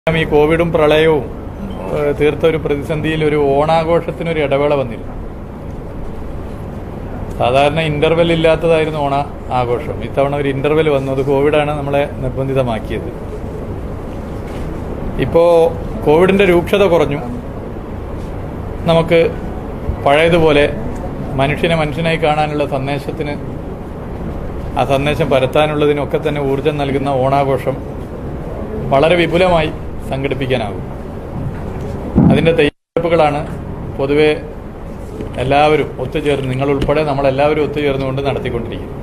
ഈ കോവിഡും പ്രളയവും ഏഹ്, തീർത്ത ഒരു പ്രതിസന്ധിയിൽ ഒരു ഓണാഘോഷത്തിനൊരു ഇടവേള വന്നിരുന്നു സാധാരണ ഇന്റർവെൽ ഇല്ലാത്തതായിരുന്നു ഓണ ആഘോഷം ഇത്തവണ ഒരു ഇന്റർവെൽ വന്നു അത് കോവിഡാണ് നമ്മളെ നിർബന്ധിതമാക്കിയത് ഇപ്പോ കോവിഡിന്റെ രൂക്ഷത കുറഞ്ഞു നമുക്ക് പഴയതുപോലെ മനുഷ്യനെ മനുഷ്യനായി കാണാനുള്ള സന്ദേശത്തിന് ആ സന്ദേശം പരത്താനുള്ളതിനൊക്കെ തന്നെ ഊർജം നൽകുന്ന ഓണാഘോഷം വളരെ വിപുലമായി സംഘടിപ്പിക്കാനാകും അതിന്റെ തയ്യാറെടുപ്പുകളാണ് പൊതുവെ എല്ലാവരും ഒത്തുചേർന്ന് നിങ്ങൾ ഉൾപ്പെടെ നമ്മളെല്ലാവരും ഒത്തുചേർന്നുകൊണ്ട് നടത്തിക്കൊണ്ടിരിക്കുന്നത്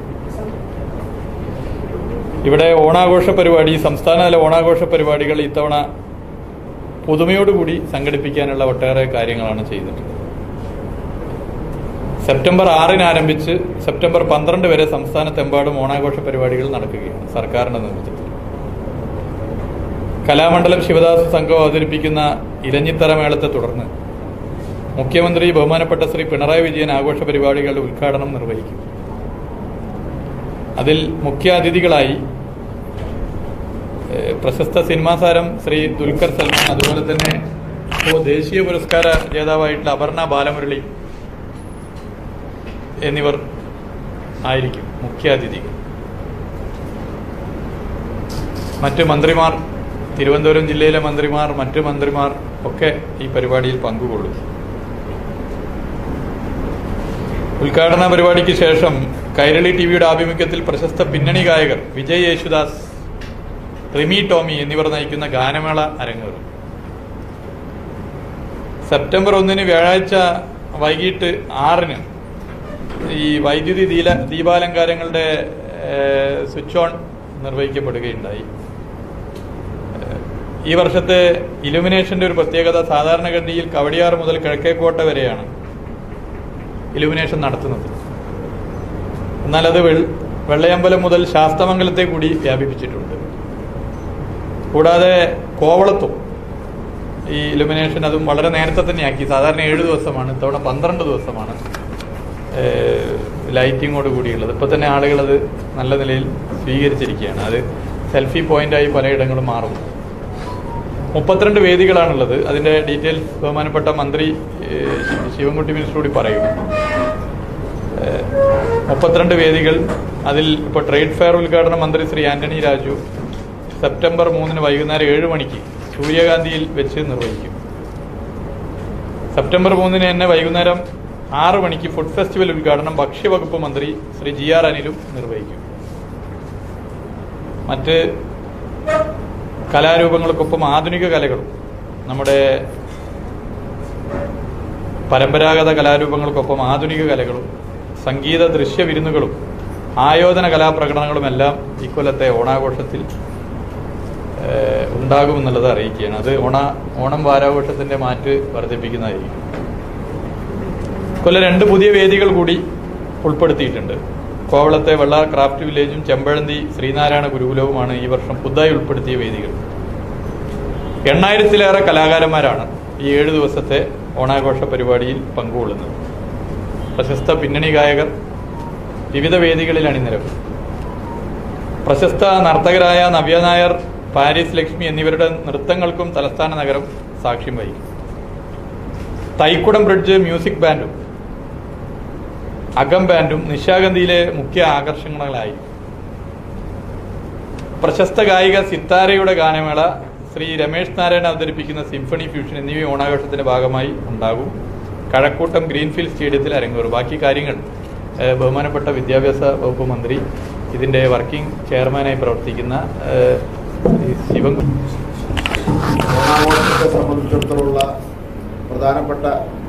ഇവിടെ ഓണാഘോഷ പരിപാടി സംസ്ഥാനതല ഓണാഘോഷ പരിപാടികൾ ഇത്തവണ പുതുമയോടുകൂടി സംഘടിപ്പിക്കാനുള്ള ഒട്ടേറെ കാര്യങ്ങളാണ് ചെയ്തിട്ടുള്ളത് സെപ്റ്റംബർ ആറിന് ആരംഭിച്ച് സെപ്റ്റംബർ പന്ത്രണ്ട് വരെ സംസ്ഥാനത്തെമ്പാടും ഓണാഘോഷ പരിപാടികൾ നടക്കുകയാണ് സർക്കാരിന്റെ നേതൃത്വത്തിൽ കലാമണ്ഡലം ശിവദാസ് സംഘം അവതരിപ്പിക്കുന്ന ഇലഞ്ഞിത്തറ മേളത്തെ തുടർന്ന് മുഖ്യമന്ത്രി ബഹുമാനപ്പെട്ട ശ്രീ പിണറായി വിജയൻ ആഘോഷ പരിപാടികളുടെ ഉദ്ഘാടനം നിർവഹിക്കും അതിൽ മുഖ്യ അതിഥികളായി ഏഹ്, പ്രശസ്ത സിനിമാ താരം ശ്രീ ദുൽഖർ സൽമാൻ അതുപോലെ തന്നെ ഇപ്പോൾ ദേശീയ പുരസ്കാര ജേതാവായിട്ടുള്ള അപർണ ബാലമുരളി എന്നിവർ ആയിരിക്കും മുഖ്യ അതിഥികൾ മറ്റ് മന്ത്രിമാർ തിരുവനന്തപുരം ജില്ലയിലെ മന്ത്രിമാർ മറ്റ് മന്ത്രിമാർ ഒക്കെ ഈ പരിപാടിയിൽ പങ്കുകൊള്ളും ഉദ്ഘാടന പരിപാടിക്ക് ശേഷം കൈരളി ടിവിയുടെ ആഭിമുഖ്യത്തിൽ പ്രശസ്ത പിന്നണി ഗായകർ വിജയ് യേശുദാസ് റിമി ടോമി എന്നിവർ നയിക്കുന്ന ഗാനമേള അരങ്ങേറും സെപ്റ്റംബർ ഒന്നിന് വ്യാഴാഴ്ച വൈകിട്ട് ആറിന് ഈ വൈദ്യുതി ദീല ദീപാലങ്കാരങ്ങളുടെ ഏഹ്, സ്വിച്ച് ഓൺ നിർവഹിക്കപ്പെടുകയുണ്ടായി ഏഹ്, ഈ വർഷത്തെ ഇലുമിനേഷന്റെ ഒരു പ്രത്യേകത സാധാരണഗതിയിൽ കവടിയാർ മുതൽ കിഴക്കേക്കോട്ട വരെയാണ് ഇലുമിനേഷൻ നടത്തുന്നത് എന്നാൽ അത് വെൾ- വെള്ളയമ്പലം മുതൽ ശാസ്തമംഗലത്തെ കൂടി വ്യാപിപ്പിച്ചിട്ടുണ്ട് കൂടാതെ കോവളത്തും ഈ ഇലുമിനേഷൻ അതും വളരെ നേരത്തെ തന്നെയാക്കി സാധാരണ ഏഴ് ദിവസമാണ് ഇത്തവണ പന്ത്രണ്ട് ദിവസമാണ് ഏഹ്, ലൈറ്റിങ്ങോട് കൂടിയുള്ളത് ഇപ്പൊ തന്നെ ആളുകൾ അത് നല്ല നിലയിൽ സ്വീകരിച്ചിരിക്കുകയാണ് അത് സെൽഫി പോയിന്റായി പലയിടങ്ങളും മാറുന്നു മുപ്പത്തിരണ്ട് വേദികളാണുള്ളത് അതിന്റെ ഡീറ്റെയിൽസ് ബഹുമാനപ്പെട്ട മന്ത്രി ഏഹ്, ശിവൻകുട്ടി മിനിസ്റ്റർ കൂടി പറയും ഏഹ്, മുപ്പത്തിരണ്ട് വേദികൾ അതിൽ ഇപ്പോൾ ട്രേഡ് ഫെയർ ഉദ്ഘാടനം മന്ത്രി ശ്രീ ആന്റണി രാജു സെപ്റ്റംബർ മൂന്നിന് വൈകുന്നേരം ഏഴ് മണിക്ക് സൂര്യകാന്തിയിൽ വെച്ച് നിർവഹിക്കും സെപ്റ്റംബർ മൂന്നിന് തന്നെ വൈകുന്നേരം ആറ് മണിക്ക് ഫുഡ് ഫെസ്റ്റിവൽ ഉദ്ഘാടനം ഭക്ഷ്യവകുപ്പ് മന്ത്രി ശ്രീ ജി ആർ അനിലും നിർവഹിക്കും മറ്റ് കലാരൂപങ്ങൾക്കൊപ്പം ആധുനിക കലകളും നമ്മുടെ പരമ്പരാഗത കലാരൂപങ്ങൾക്കൊപ്പം ആധുനിക കലകളും സംഗീത ദൃശ്യ വിരുന്നുകളും ആയോധന കലാപ്രകടനങ്ങളും എല്ലാം ഇക്കൊല്ലത്തെ ഓണാഘോഷത്തിൽ ഏഹ്, ഉണ്ടാകുമെന്നുള്ളത് അറിയിക്കുകയാണ് അത് ഓണ ഓണം വാരാഘോഷത്തിന്റെ മാറ്റ് വർദ്ധിപ്പിക്കുന്നതായിരിക്കും കൊല്ലം രണ്ട് പുതിയ വേദികൾ കൂടി ഉൾപ്പെടുത്തിയിട്ടുണ്ട് കോവളത്തെ വെള്ളാർ ക്രാഫ്റ്റ് വില്ലേജും ചെമ്പഴന്തി ശ്രീനാരായണ ഗുരുകുലവുമാണ് ഈ വർഷം പുതുതായി ഉൾപ്പെടുത്തിയ വേദികൾ എണ്ണായിരത്തിലേറെ കലാകാരന്മാരാണ് ഈ ഏഴ് ദിവസത്തെ ഓണാഘോഷ പരിപാടിയിൽ പങ്കുകൊള്ളുന്നത് പ്രശസ്ത പിന്നണി ഗായകർ വിവിധ വേദികളിൽ അണിനിരക്കും പ്രശസ്ത നർത്തകരായ നവ്യ നായർ പാരീസ് ലക്ഷ്മി എന്നിവരുടെ നൃത്തങ്ങൾക്കും തലസ്ഥാന നഗരം സാക്ഷ്യം വഹിക്കും തൈക്കുടം ബ്രിഡ്ജ് മ്യൂസിക് ബാൻഡും അകം ബാൻഡും നിശാഗന്ധിയിലെ മുഖ്യ ആകർഷണങ്ങളായി പ്രശസ്ത ഗായിക സിത്താരയുടെ ഗാനമേള ശ്രീ രമേശ് നാരായണൻ അവതരിപ്പിക്കുന്ന സിംഫണി ഫ്യൂഷൻ എന്നിവ ഓണാഘോഷത്തിന്റെ ഭാഗമായി ഉണ്ടാകും കഴക്കൂട്ടം ഗ്രീൻഫീൽഡ് സ്റ്റേഡിയത്തിൽ അരങ്ങേറും ബാക്കി കാര്യങ്ങൾ ഏഹ്, ബഹുമാനപ്പെട്ട വിദ്യാഭ്യാസ വകുപ്പ് മന്ത്രി ഇതിന്റെ വർക്കിംഗ് ചെയർമാനായി പ്രവർത്തിക്കുന്ന ഏഹ്, ഈ ശിവൻ ഓണാഘോഷത്തെ സംബന്ധിച്ചിടത്തോളമുള്ള പ്രധാനപ്പെട്ട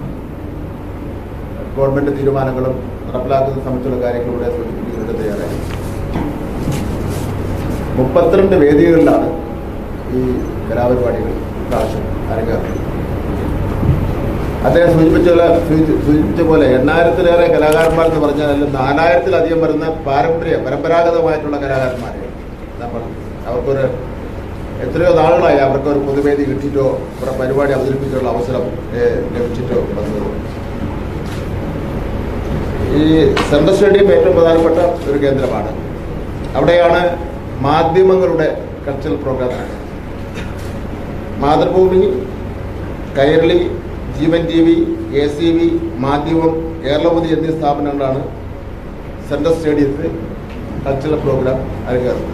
ഗവൺമെന്റ് തീരുമാനങ്ങളും നടപ്പിലാക്കുന്ന സംബന്ധിച്ചുള്ള കാര്യങ്ങളിലൂടെ സൂചിപ്പിക്കുന്നതിന് തയ്യാറായി മുപ്പത്തിരണ്ട് വേദികളിലാണ് ഈ കലാപരിപാടികൾ പ്രാവശ്യം അരങ്ങേറുന്നത് അദ്ദേഹം സൂചിപ്പിച്ച പോലെ- സൂചി- സൂചിപ്പിച്ച പോലെ എണ്ണായിരത്തിലേറെ കലാകാരന്മാർ എന്ന് പറഞ്ഞാൽ അതിൽ നാലായിരത്തിലധികം വരുന്ന പാരമ്പര്യ പരമ്പരാഗതമായിട്ടുള്ള കലാകാരന്മാരെ നമ്മൾ അവർക്കൊരു എത്രയോ നാളുകളായി അവർക്ക് ഒരു പൊതുവേദി കിട്ടിയിട്ടോ ഇവിടെ പരിപാടി അവതരിപ്പിക്കാനുള്ള അവസരം ഏഹ്, ലഭിച്ചിട്ടോ വന്നത് ഈ സെൻട്രൽ സ്റ്റേഡിയം ഏറ്റവും പ്രധാനപ്പെട്ട ഒരു കേന്ദ്രമാണ് അവിടെയാണ് മാധ്യമങ്ങളുടെ കൾച്ചറൽ പ്രോഗ്രാം നടക്കുന്നത് Mathrubhumi Kairali Jeevan T V A C V Madhyamam കേരളമുതി എന്നീ സ്ഥാപനങ്ങളാണ് സെൻട്രൽ സ്റ്റേഡിയത്തിൽ കൾച്ചറൽ പ്രോഗ്രാം അരങ്ങേറുന്നത്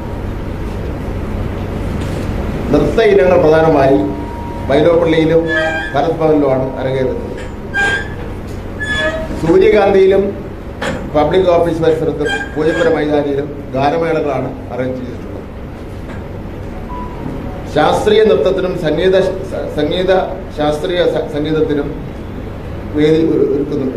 നൃത്ത ഇനങ്ങൾ പ്രധാനമായി വൈലോപ്പള്ളിയിലും ഭരത് ഭവനിലുമാണ് അരങ്ങേറുന്നത് സൂര്യകാന്തിയിലും പബ്ലിക് ഓഫീസ് പരിസരത്തും പൂജപ്പുര മൈതാനിയിലും ഗാനമേളകളാണ് അറേഞ്ച് ചെയ്തിട്ടുള്ളത് ശാസ്ത്രീയ നൃത്തത്തിനും സംഗീത സംഗീത ശാസ്ത്രീയ സ- സംഗീതത്തിനും വേദി ഒരു- ഒരുക്കുന്നുണ്ട്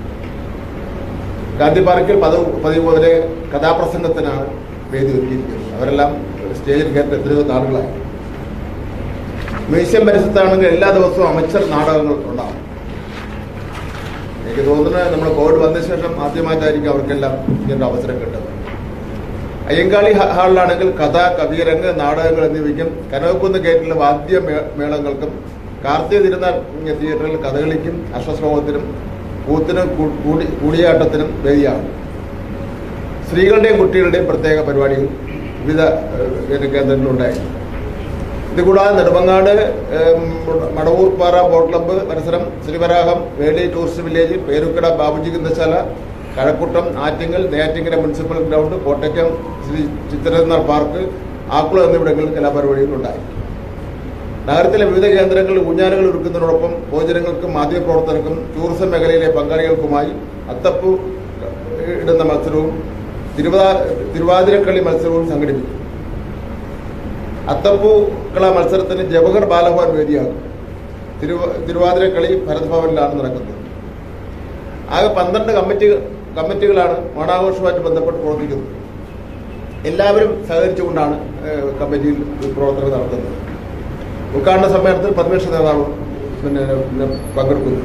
ഗാന്ധി പാർക്കിൽ പതിവ് പതിവ് പോലെ കഥാപ്രസംഗത്തിനാണ് വേദി ഒരുക്കിയിരിക്കുന്നത് അവരെല്ലാം സ്റ്റേജിൽ കയറി എത്രയോ നാളുകളായി മ്യൂസിയം പരിസരത്താണെങ്കിൽ എല്ലാ ദിവസവും അമച്ചർ നാടകങ്ങൾ ഉണ്ടാവും എനിക്ക് തോന്നുന്നത് നമ്മൾ കോവിഡ് വന്ന ശേഷം ആദ്യമായിട്ടായിരിക്കും അവർക്കെല്ലാം ഇങ്ങനൊരു അവസരം കിട്ടുന്നത് അയ്യങ്കാളി ഹ- ഹാളിലാണെങ്കിൽ കഥ കവിയരങ്ങ് നാടകങ്ങൾ എന്നിവയ്ക്കും കനകക്കുന്ന് ഗേറ്റിലെ വാദ്യ മേ- മേളങ്ങൾക്കും കാർത്തിക തിരുനാൾ തിയേറ്ററിൽ കഥകളിക്കും അശ്വശ്ലോകത്തിനും കൂത്തിനും കൂ- കൂടി കൂടിയാട്ടത്തിനും വേദിയാണ് സ്ത്രീകളുടെയും കുട്ടികളുടെയും പ്രത്യേക പരിപാടികൾ വിവിധ ഏഹ്, കേന്ദ്രങ്ങളിലുണ്ടായി ഇതുകൂടാതെ നെടുമങ്ങാട് ഏം, മടവൂർപ്പാറ ബോട്ട് ക്ലബ്ബ് പരിസരം ശ്രീവരാഹം വേളി ടൂറിസ്റ്റ് വില്ലേജ് പേരുക്കട ബാബുജി ഗന്ധശാല കഴക്കൂട്ടം ആറ്റിങ്ങൽ നെയ്യാറ്റിങ്കര മുനിസിപ്പൽ ഗ്രൗണ്ട് കോട്ടയ്ക്കം ശ്രീ ചിത്രരത്ന പാർക്ക് ആക്കുളം എന്നിവിടങ്ങളിൽ കലാപരിപാടികളുണ്ടായി നഗരത്തിലെ വിവിധ കേന്ദ്രങ്ങളിൽ ഊഞ്ഞാലുകൾ ഒരുക്കുന്നതിനോടൊപ്പം പൊതുജനങ്ങൾക്കും മാധ്യമപ്രവർത്തകർക്കും ടൂറിസം മേഖലയിലെ പങ്കാളികൾക്കുമായി അത്തപ്പൂ ഇടുന്ന മത്സരവും തിരുവാ തിരുവാതിരക്കളി മത്സരവും സംഘടിപ്പിക്കും അത്തപ്പൂക്കള മത്സരത്തിന് ജവഹർ ബാലഭവൻ വേദിയാകും തിരുവ തിരുവാതിരക്കളി ഭരത് ഭവനിലാണ് നടക്കുന്നത് ആകെ പന്ത്രണ്ട് കമ്മിറ്റി കമ്മിറ്റികളാണ് ഓണാഘോഷവുമായിട്ട് ബന്ധപ്പെട്ട് പ്രവർത്തിക്കുന്നത് എല്ലാവരും സഹകരിച്ചുകൊണ്ടാണ് ഏഹ്, കമ്മിറ്റിയിൽ പ്രവർത്തനം നടത്തുന്നത് ഉദ്ഘാടന സമ്മേളനത്തിൽ പ്രതിപക്ഷ നേതാവ് പിന്നെ പിന്നെ പങ്കെടുക്കുന്നു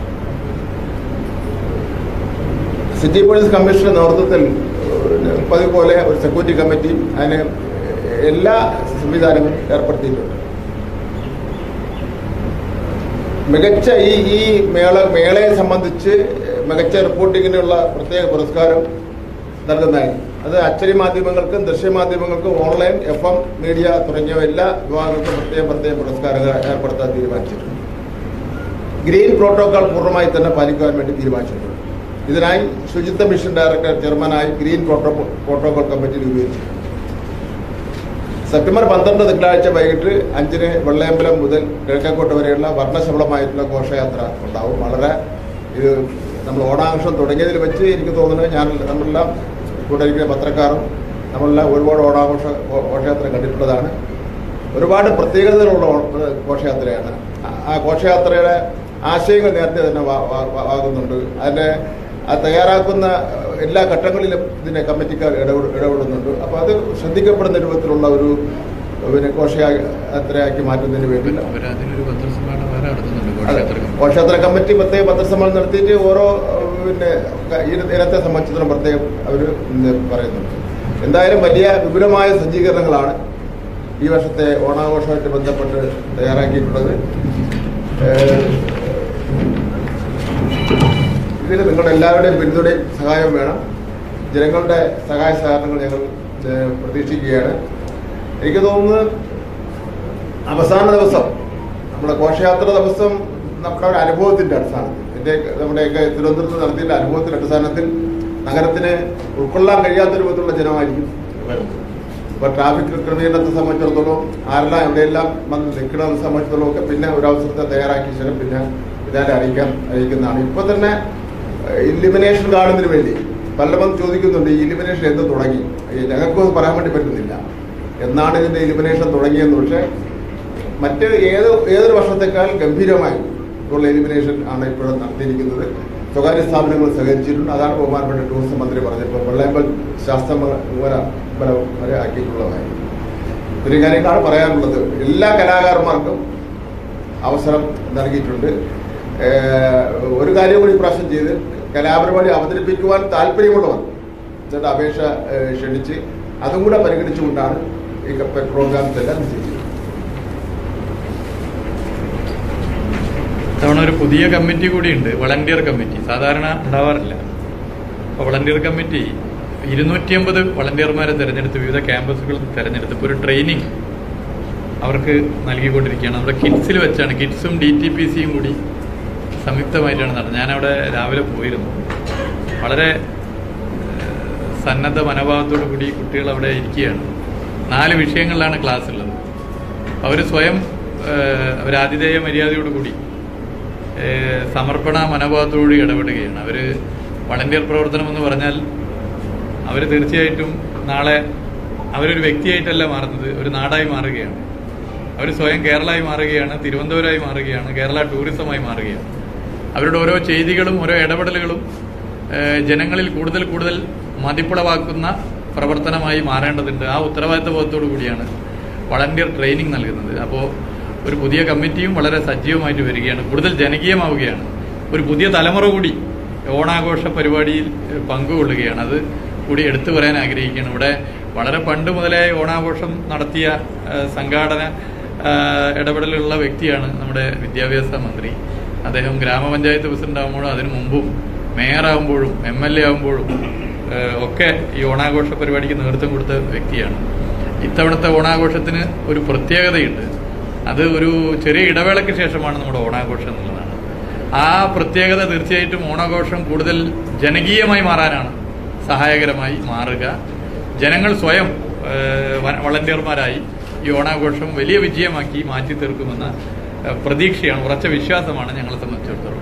സിറ്റി പോലീസ് കമ്മീഷന്റെ നേതൃത്വത്തിൽ ഏഹ്, പതിവ് പോലെ ഒരു സെക്യൂരിറ്റി കമ്മിറ്റി അതിന് എല്ലാ സംവിധാനങ്ങളും ഏർപ്പെടുത്തിയിട്ടുണ്ട് മികച്ച ഈ ഈ മേള മേളയെ സംബന്ധിച്ച് മികച്ച റിപ്പോർട്ടിങ്ങിനുള്ള പ്രത്യേക പുരസ്കാരം നൽകുന്നതായി അത് അച്ചടി മാധ്യമങ്ങൾക്കും ദൃശ്യമാധ്യമങ്ങൾക്കും ഓൺലൈൻ എഫ് എം മീഡിയ തുടങ്ങിയ എല്ലാ വിഭാഗങ്ങൾക്കും പ്രത്യേക പ്രത്യേക പുരസ്കാരങ്ങൾ ഏർപ്പെടുത്താൻ തീരുമാനിച്ചിട്ടുണ്ട് ഗ്രീൻ പ്രോട്ടോകോൾ പൂർണ്ണമായി തന്നെ പാലിക്കുവാൻ വേണ്ടി തീരുമാനിച്ചിട്ടുണ്ട് ഇതിനായി ശുചിത്വ മിഷൻ ഡയറക്ടർ ചെയർമാനായി ഗ്രീൻ പ്രോട്ടോ പ്രോട്ടോകോൾ കമ്മിറ്റി രൂപീകരിച്ചു സെപ്റ്റംബർ പന്ത്രണ്ട് തിങ്കളാഴ്ച വൈകിട്ട് അഞ്ചിന് വെള്ളയമ്പലം മുതൽ കിഴക്കേക്കോട്ട വരെയുള്ള വർണ്ണശബളമായിട്ടുള്ള ഘോഷയാത്ര ഉണ്ടാവും വളരെ ഇത് നമ്മൾ ഓണാഘോഷം തുടങ്ങിയതിൽ വെച്ച് എനിക്ക് തോന്നുന്നത് ഞാൻ നമ്മളെല്ലാം കൂടെ ഇരിക്കുന്ന പത്രക്കാരും നമ്മളെല്ലാം ഒരുപാട് ഓണാഘോഷ ഘോ- ഘോഷയാത്ര കണ്ടിട്ടുള്ളതാണ് ഒരുപാട് പ്രത്യേകതകളുള്ള ഓ- ഘോഷയാത്രയാണ് ആ- ആ ഘോഷയാത്രയുടെ ആശയങ്ങൾ നേരത്തെ തന്നെ വാ- വാ- വാ- ആകുന്നുണ്ട് അതിൻ്റെ ആ തയ്യാറാക്കുന്ന എല്ലാ ഘട്ടങ്ങളിലും ഇതിനെ കമ്മിറ്റിക്കാർ ഇടപെട ഇടപെടുന്നുണ്ട് അപ്പോൾ അത് ശ്രദ്ധിക്കപ്പെടുന്ന രൂപത്തിലുള്ള ഒരു പിന്നെ ഘോഷയാത്രയാക്കി മാറ്റുന്നതിന് വേണ്ടി അവരതിനൊരു പത്രസമ്മേളനം വേറെ നടത്തുന്നുണ്ട് അതെ. ഘോഷയാത്ര കമ്മിറ്റി. ഘോഷയാത്ര കമ്മിറ്റി പ്രത്യേക പത്രസമ്മേളനം നടത്തിയിട്ട് ഓരോ ഏഹ്, പിന്നെ ക- ഈ ഇനത്തെ സംബന്ധിച്ചിടത്തോളം പ്രത്യേകം അവർ പറയുന്നുണ്ട് എന്തായാലും വലിയ വിപുലമായ സജ്ജീകരണങ്ങളാണ് ഈ വർഷത്തെ ഓണാഘോഷമായിട്ട് ബന്ധപ്പെട്ട് തയ്യാറാക്കിയിട്ടുള്ളത് ഏഹ്, ഇതിന് നിങ്ങളുടെ എല്ലാവരുടെയും പിന്തുണയും സഹായവും വേണം ജനങ്ങളുടെ സഹായ സഹകരണങ്ങൾ ഞങ്ങൾ ഏഹ്, പ്രതീക്ഷിക്കുകയാണ് എനിക്ക് തോന്നുന്നത് അവസാന ദിവസം നമ്മുടെ ഘോഷയാത്ര ദിവസം നമ്മുടെ ഒരു അനുഭവത്തിന്റെ അടിസ്ഥാനത്തിൽ എൻ്റെ നമ്മുടെയൊക്കെ തിരുവനന്തപുരത്ത് നടത്തിയ അനുഭവത്തിന്റെ അടിസ്ഥാനത്തിൽ നഗരത്തിന് ഉൾക്കൊള്ളാൻ കഴിയാത്ത രൂപത്തിലുള്ള ജനമായിരിക്കും വരുന്നത് ഇപ്പൊ ട്രാഫിക് ക്രമീകരണത്തെ സംബന്ധിച്ചിടത്തോളം ആരെല്ലാം എവിടെയെല്ലാം വന്ന് നിൽക്കണമെന്ന് സംബന്ധിച്ചിടത്തോളം ഒക്കെ പിന്നെ ഒരു അവസരത്തെ തയ്യാറാക്കിയ ശേഷം പിന്നെ ഇതാരെ അറിയിക്കാൻ അറിയിക്കുന്നതാണ് ഇപ്പൊ തന്നെ ഇലിമിനേഷൻ കാണുന്നതിന് വേണ്ടി പലരും ചോദിക്കുന്നുണ്ട് ഈ ഇലിമിനേഷൻ എന്ന് തുടങ്ങി ഈ ഞങ്ങൾക്കൊന്നും പറയാൻ വേണ്ടി പറ്റുന്നില്ല എന്നാണ് ഇതിന്റെ ഇലിമിനേഷൻ തുടങ്ങിയെന്ന് പക്ഷേ മറ്റ് ഏത് ഏതൊരു വർഷത്തെക്കാൾ ഗംഭീരമായി ഉള്ള എലിമിനേഷൻ ആണ് ഇപ്പോഴും നടത്തിയിരിക്കുന്നത് സ്വകാര്യ സ്ഥാപനങ്ങൾ സഹകരിച്ചിട്ടുണ്ട് അതാണ് ബഹുമാനപ്പെട്ട ടൂറിസം മന്ത്രി പറഞ്ഞപ്പോൾ വെള്ളയമ്പൽ ശാസ്ത്ര വരെ ആക്കിയിട്ടുള്ളതായി ഒരു കാര്യങ്ങളാണ് പറയാനുള്ളത് എല്ലാ കലാകാരന്മാർക്കും അവസരം നൽകിയിട്ടുണ്ട് ഏഹ് ഒരു കാര്യം കൂടി പ്രാവശ്യം ചെയ്ത് കലാപരിപാടി അവതരിപ്പിക്കുവാൻ താല്പര്യമുള്ളവർ എന്നിട്ട് അപേക്ഷ ഏഹ് ക്ഷണിച്ച് അതും കൂടെ പരിഗണിച്ചുകൊണ്ടാണ് ഈ പ്രോഗ്രാംസ് എല്ലാം നിശ്ചയിച്ചത് ഇത്തവണ ഒരു പുതിയ കമ്മിറ്റി കൂടിയുണ്ട് വളണ്ടിയർ കമ്മിറ്റി സാധാരണ ഉണ്ടാവാറില്ല അപ്പോൾ വളണ്ടിയർ കമ്മിറ്റി ഇരുന്നൂറ്റി അമ്പത് വളണ്ടിയർമാരെ തിരഞ്ഞെടുത്ത് വിവിധ ക്യാമ്പസുകളിൽ തിരഞ്ഞെടുത്ത് ഇപ്പോൾ ഒരു ട്രെയിനിങ് അവർക്ക് നൽകിക്കൊണ്ടിരിക്കുകയാണ് നമ്മുടെ കിഡ്സിൽ വെച്ചാണ് കിഡ്സും ഡി ടി പി സിയും കൂടി സംയുക്തമായിട്ടാണ് നടന്നത് ഞാനവിടെ രാവിലെ പോയിരുന്നു വളരെ ഏഹ്, സന്നദ്ധ മനോഭാവത്തോടു കൂടി കുട്ടികൾ അവിടെ ഇരിക്കുകയാണ് നാല് വിഷയങ്ങളിലാണ് ക്ലാസ് ഉള്ളത് അവർ സ്വയം ഏഹ്, അവർ ആതിഥേയ മര്യാദയോടുകൂടി ഏഹ്, സമർപ്പണ മനോഭാവത്തോടുകൂടി ഇടപെടുകയാണ് അവർ വളണ്ടിയർ പ്രവർത്തനം എന്ന് പറഞ്ഞാൽ അവർ തീർച്ചയായിട്ടും നാളെ അവരൊരു വ്യക്തിയായിട്ടല്ല മാറുന്നത് ഒരു നാടായി മാറുകയാണ് അവർ സ്വയം കേരളമായി മാറുകയാണ് തിരുവനന്തപുരമായി മാറുകയാണ് കേരള ടൂറിസമായി മാറുകയാണ് അവരുടെ ഓരോ ചെയ്തികളും ഓരോ ഇടപെടലുകളും ഏഹ്, ജനങ്ങളിൽ കൂടുതൽ കൂടുതൽ മതിപ്പുളവാക്കുന്ന പ്രവർത്തനമായി മാറേണ്ടതുണ്ട് ആ ഉത്തരവാദിത്ത ബോധത്തോടു കൂടിയാണ് വളണ്ടിയർ ട്രെയിനിങ് നൽകുന്നത് അപ്പോൾ ഒരു പുതിയ കമ്മിറ്റിയും വളരെ സജീവമായിട്ട് വരികയാണ് കൂടുതൽ ജനകീയമാവുകയാണ് ഒരു പുതിയ തലമുറ കൂടി ഓണാഘോഷ പരിപാടിയിൽ ഏഹ്, പങ്കുകൊള്ളുകയാണ് അത് കൂടി എടുത്തു പറയാൻ ആഗ്രഹിക്കുകയാണ് ഇവിടെ വളരെ പണ്ട് മുതലേ ഓണാഘോഷം നടത്തിയ ഏഹ്, സംഘാടന ഏഹ്, ഇടപെടലുള്ള വ്യക്തിയാണ് നമ്മുടെ വിദ്യാഭ്യാസ മന്ത്രി അദ്ദേഹം ഗ്രാമപഞ്ചായത്ത് പ്രസിഡന്റ് ആകുമ്പോഴും അതിനു മുമ്പും മേയറാകുമ്പോഴും എം എൽ എ ആകുമ്പോഴും ഏഹ്, ഒക്കെ ഈ ഓണാഘോഷ പരിപാടിക്ക് നേതൃത്വം കൊടുത്ത വ്യക്തിയാണ് ഇത്തവണത്തെ ഓണാഘോഷത്തിന് ഒരു പ്രത്യേകതയുണ്ട് അത് ഒരു ചെറിയ ഇടവേളയ്ക്ക് ശേഷമാണ് നമ്മുടെ ഓണാഘോഷം എന്നുള്ളതാണ് ആ പ്രത്യേകത തീർച്ചയായിട്ടും ഓണാഘോഷം കൂടുതൽ ജനകീയമായി മാറാനാണ് സഹായകരമായി മാറുക ജനങ്ങൾ സ്വയം ഏഹ്, വ- വളണ്ടിയർമാരായി ഈ ഓണാഘോഷം വലിയ വിജയമാക്കി മാറ്റി തീർക്കുമെന്ന ഏഹ്, പ്രതീക്ഷയാണ് ഉറച്ച വിശ്വാസമാണ് ഞങ്ങളെ സംബന്ധിച്ചിടത്തോളം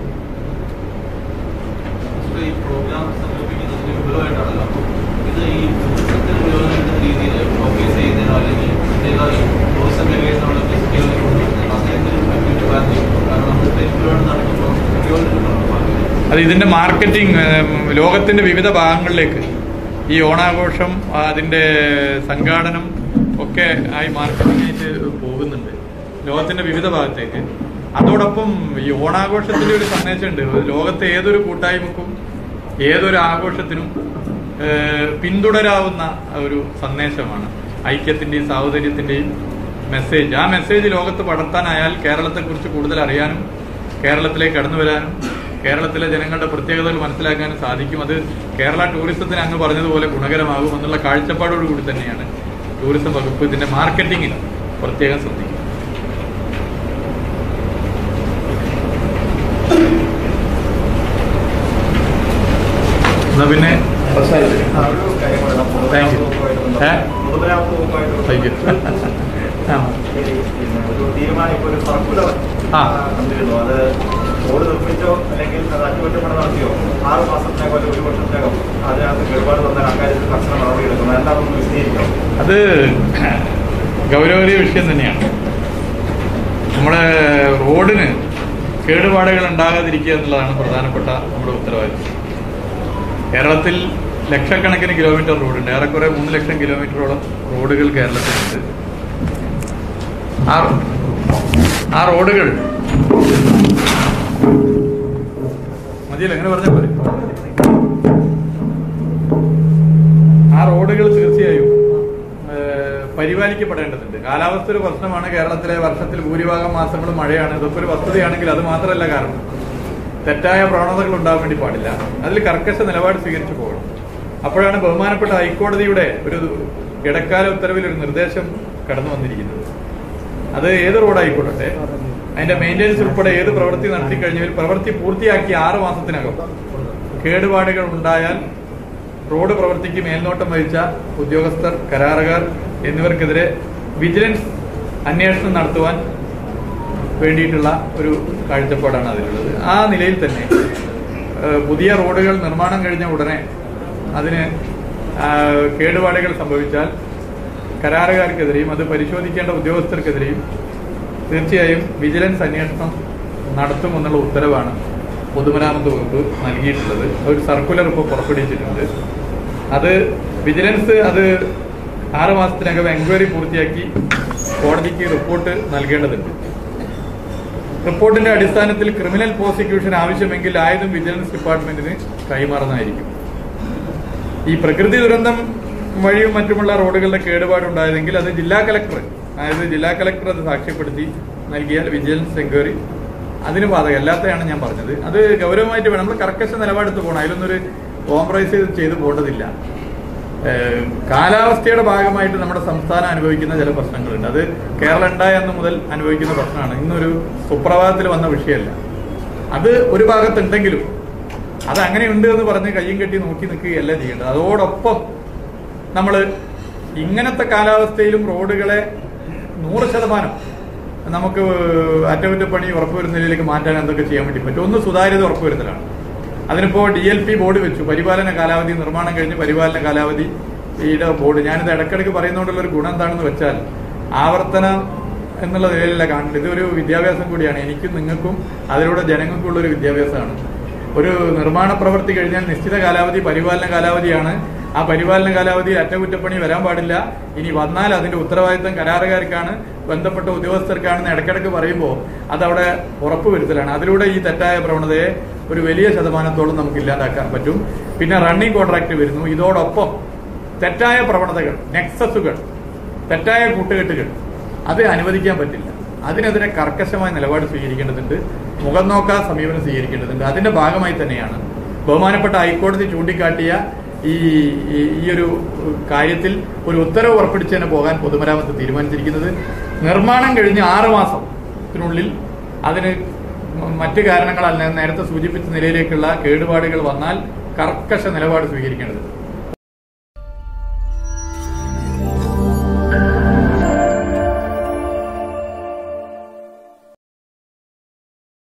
ഇവിടെ ഈ പ്രോഗ്രാം സംഘടിപ്പിക്കുന്നതിന് വിപുലമായിട്ടാണല്ലോ അപ്പോൾ ഇത് ഈ ടൂറിസത്തിന് ഉപയോഗിക്കുന്ന രീതിയിൽ ഓർഗനൈസ് ചെയ്യുന്നതിനോ അല്ലെങ്കിൽ പ്രത്യേക ഈ ടൂറിസം മേഖലയിൽ നമ്മുടെ ഫെസ്റ്റിവൽ അങ്ങനെ എന്തെങ്കിലും ആക്ടിവിറ്റി പ്ലാൻ ചെയ്യുന്നു കാരണം നമ്മൾ സ്റ്റേറ്റിലോട്ട് നടക്കുമ്പോൾ കുട്ടികളുടെ അത് ഇതിന്റെ മാർക്കറ്റിംഗ് ഏം, ലോകത്തിന്റെ വിവിധ ഭാഗങ്ങളിലേക്ക് ഈ ഓണാഘോഷം അതിന്റെ സംഘാടനം ഒക്കെ ആയി മാർക്കറ്റിംഗ് ആയിട്ട് പോകുന്നുണ്ട് ലോകത്തിന്റെ വിവിധ ഭാഗത്തേക്ക് അതോടൊപ്പം ഈ ഓണാഘോഷത്തിന്റെ ഒരു സന്ദേശമുണ്ട് ലോകത്തെ ഏതൊരു കൂട്ടായ്മക്കും ഏതൊരു ആഘോഷത്തിനും ഏഹ്, പിന്തുടരാവുന്ന ഒരു സന്ദേശമാണ് ഐക്യത്തിന്റെയും സാഹോദര്യത്തിന്റെയും മെസ്സേജ് ആ മെസ്സേജ് ലോകത്ത് പടർത്താനായാൽ കേരളത്തെക്കുറിച്ച് കൂടുതൽ അറിയാനും കേരളത്തിലേക്ക് കടന്നു വരാനും കേരളത്തിലെ ജനങ്ങളുടെ പ്രത്യേകതകൾ മനസ്സിലാക്കാനും സാധിക്കും അത് കേരള ടൂറിസത്തിന് അങ്ങ് പറഞ്ഞതുപോലെ ഗുണകരമാകും എന്നുള്ള കാഴ്ചപ്പാടോടുകൂടി തന്നെയാണ് ടൂറിസം വകുപ്പ് ഇതിന്റെ മാർക്കറ്റിംഗിൽ പ്രത്യേകം ശ്രദ്ധിക്കുന്നത് എന്നാ പിന്നെ Thank you. ഏ? Thank you. ആ. ഒരു തീരുമാനം ഇപ്പോൾ ഒരു സർക്കുലർ ആ. വന്നിരുന്നു അത് റോഡ് നിർമ്മിച്ചോ അല്ലെങ്കിൽ അത് അറ്റകുറ്റപ്പണി നടത്തിയോ ആറ് മാസത്തിനകം അല്ലെങ്കിൽ ഒരു വർഷത്തിനകം അതിനകത്ത് കേടുപാട് വന്നാൽ അക്കാര്യത്തിൽ കർശന നടപടി എടുക്കണം എന്താണെന്ന് വിശദീകരിക്കണം അത് ഗൗരവമായ വിഷയം തന്നെയാണ് നമ്മുടെ റോഡിന് കേടുപാടുകൾ ഉണ്ടാകാതിരിക്കുക എന്നുള്ളതാണ് പ്രധാനപ്പെട്ട നമ്മുടെ ഉത്തരവാദിത്വം കേരളത്തിൽ ലക്ഷക്കണക്കിന് കിലോമീറ്റർ റോഡുണ്ട് ഏറെക്കുറെ മൂന്ന് ലക്ഷം കിലോമീറ്ററോളം റോഡുകൾ കേരളത്തിലുണ്ട് ആ ആ റോഡുകൾ മതിയല്ലോ എങ്ങനെ പറഞ്ഞാൽ പോലെ ആ റോഡുകൾ തീർച്ചയായും ഏഹ്, പരിപാലിക്കപ്പെടേണ്ടതുണ്ട് കാലാവസ്ഥ ഒരു പ്രശ്നമാണ് കേരളത്തിലെ വർഷത്തിൽ ഭൂരിഭാഗം മാസങ്ങളും മഴയാണ് ഇതൊക്കെ ഒരു വസ്തുതയാണെങ്കിൽ അത് മാത്രമല്ല കാരണം തെറ്റായ പ്രവണതകൾ ഉണ്ടാകാൻ വേണ്ടി പാടില്ല അതിൽ കർക്കശ നിലപാട് സ്വീകരിച്ചു പോകണം അപ്പോഴാണ് ബഹുമാനപ്പെട്ട ഹൈക്കോടതിയുടെ ഒരു ഇടക്കാല ഉത്തരവിൽ ഒരു നിർദ്ദേശം കടന്നു വന്നിരിക്കുന്നത് അത് ഏത് റോഡായിക്കോട്ടെ അതിന്റെ മെയിൻ്റെനൻസ് ഉൾപ്പെടെ ഏത് പ്രവൃത്തി നടത്തി കഴിഞ്ഞാൽ പ്രവൃത്തി പൂർത്തിയാക്കി ആറ് മാസത്തിനകം കേടുപാടുകൾ ഉണ്ടായാൽ റോഡ് പ്രവൃത്തിക്ക് മേൽനോട്ടം വഹിച്ച ഉദ്യോഗസ്ഥർ കരാറുകാർ എന്നിവർക്കെതിരെ വിജിലൻസ് അന്വേഷണം നടത്തുവാൻ വേണ്ടിയിട്ടുള്ള ഒരു കാഴ്ചപ്പാടാണ് അതിലുള്ളത് ആ നിലയിൽ തന്നെ ഏഹ്, പുതിയ റോഡുകൾ നിർമ്മാണം കഴിഞ്ഞ ഉടനെ അതിന് ആ, കേടുപാടുകൾ സംഭവിച്ചാൽ കരാറുകാർക്കെതിരെയും അത് പരിശോധിക്കേണ്ട ഉദ്യോഗസ്ഥർക്കെതിരെയും തീർച്ചയായും വിജിലൻസ് അന്വേഷണം നടത്തുമെന്നുള്ള ഉത്തരവാണ് പൊതുമരാമത്ത് വകുപ്പ് നൽകിയിട്ടുള്ളത് ഒരു സർക്കുലർ ഇപ്പോൾ പുറപ്പെടുവിച്ചിട്ടുണ്ട് അത് വിജിലൻസ് അത് ആറ് മാസത്തിനകം എൻക്വയറി പൂർത്തിയാക്കി കോടതിക്ക് റിപ്പോർട്ട് നൽകേണ്ടതുണ്ട് റിപ്പോർട്ടിന്റെ അടിസ്ഥാനത്തിൽ ക്രിമിനൽ പ്രോസിക്യൂഷൻ ആവശ്യമെങ്കിൽ ആയതും വിജിലൻസ് ഡിപ്പാർട്ട്മെന്റിന് കൈമാറുന്നതായിരിക്കും ഈ പ്രകൃതി ദുരന്തം വഴിയും മറ്റുമുള്ള റോഡുകളുടെ കേടുപാടുണ്ടായതെങ്കിൽ അത് ജില്ലാ കലക്ടർ അതായത് ജില്ലാ കലക്ടർ അത് സാക്ഷ്യപ്പെടുത്തി നൽകിയാൽ വിജിലൻസ് എൻക്വയറി അതിന് ബാധകം അല്ലാത്തതാണ് ഞാൻ പറഞ്ഞത് അത് ഗൗരവമായിട്ട് വേണം നമ്മൾ കർക്കശ നിലപാടെടുത്ത് പോകണം അതിലൊന്നൊരു കോംപ്രമൈസ് ചെയ്ത് പോകേണ്ടതില്ല ഏഹ്, കാലാവസ്ഥയുടെ ഭാഗമായിട്ട് നമ്മുടെ സംസ്ഥാനം അനുഭവിക്കുന്ന ചില പ്രശ്നങ്ങളുണ്ട് അത് കേരളം ഉണ്ടായ അന്ന് മുതൽ അനുഭവിക്കുന്ന പ്രശ്നമാണ് ഇന്നൊരു സുപ്രഭാതത്തിൽ വന്ന വിഷയമല്ല അത് ഒരു ഭാഗത്തുണ്ടെങ്കിലും അത് അങ്ങനെ ഉണ്ട് എന്ന് പറഞ്ഞ് കയ്യും കെട്ടി നോക്കി നിൽക്കുകയല്ല ചെയ്യേണ്ടത് അതോടൊപ്പം നമ്മൾ ഇങ്ങനത്തെ കാലാവസ്ഥയിലും റോഡുകളെ നൂറ് ശതമാനം നമുക്ക് അറ്റകുറ്റപ്പണി ഉറപ്പുവരുന്ന നിലയിലേക്ക് മാറ്റാൻ എന്തൊക്കെ ചെയ്യാൻ വേണ്ടി പറ്റും ഒന്ന് സുതാര്യത ഉറപ്പുവരുത്തലാണ് അതിനിപ്പോ ഡി എൽ പി ബോർഡ് വെച്ചു പരിപാലന കാലാവധി നിർമ്മാണം കഴിഞ്ഞ് പരിപാലന കാലാവധി യുടെ ബോർഡ് ഞാനിത് ഇടയ്ക്കിടയ്ക്ക് പറയുന്നതുകൊണ്ടുള്ള ഒരു ഗുണം എന്താണെന്ന് വെച്ചാൽ ആവർത്തനം എന്നുള്ള നിലയിലല്ല കാണുന്നത് ഇതൊരു വിദ്യാഭ്യാസം കൂടിയാണ് എനിക്കും നിങ്ങൾക്കും അതിലൂടെ ജനങ്ങൾക്കുള്ള ഒരു വിദ്യാഭ്യാസമാണ് ഒരു നിർമ്മാണ പ്രവൃത്തി കഴിഞ്ഞാൽ നിശ്ചിത കാലാവധി പരിപാലന കാലാവധിയാണ് ആ പരിപാലന കാലാവധിയിൽ അറ്റകുറ്റപ്പണി വരാൻ പാടില്ല ഇനി വന്നാൽ അതിന്റെ ഉത്തരവാദിത്തം കരാറുകാർക്കാണ് ബന്ധപ്പെട്ട ഉദ്യോഗസ്ഥർക്കാണെന്ന് ഇടയ്ക്കിടയ്ക്ക് പറയുമ്പോൾ അതവിടെ ഉറപ്പുവരുത്തലാണ് അതിലൂടെ ഈ തെറ്റായ പ്രവണതയെ ഒരു വലിയ ശതമാനത്തോളം നമുക്ക് ഇല്ലാതാക്കാൻ പറ്റും പിന്നെ റണ്ണിംഗ് കോൺട്രാക്ട് വരുന്നു ഇതോടൊപ്പം തെറ്റായ പ്രവണതകൾ നെക്സസുകൾ തെറ്റായ കൂട്ടുകെട്ടുകൾ അത് അനുവദിക്കാൻ പറ്റില്ല അതിനെതിരെ കർക്കശമായ നിലപാട് സ്വീകരിക്കേണ്ടതുണ്ട് മുഖം നോക്കാ സമീപനം സ്വീകരിക്കേണ്ടതുണ്ട് അതിന്റെ ഭാഗമായി തന്നെയാണ് ബഹുമാനപ്പെട്ട ഹൈക്കോടതി ചൂണ്ടിക്കാട്ടിയ ഈ ഈ- ഈ ഒരു കാര്യത്തിൽ ഒരു ഉത്തരവ് ഉറപ്പിടിച്ച് തന്നെ പോകാൻ പൊതുമരാമത്ത് തീരുമാനിച്ചിരിക്കുന്നത് നിർമ്മാണം കഴിഞ്ഞ് ആറ് മാസത്തിനുള്ളിൽ അതിന് മ- മറ്റ് കാരണങ്ങളല്ല നേരത്തെ സൂചിപ്പിച്ച നിലയിലേക്കുള്ള കേടുപാടുകൾ വന്നാൽ കർക്കശ നിലപാട് സ്വീകരിക്കേണ്ടതുണ്ട്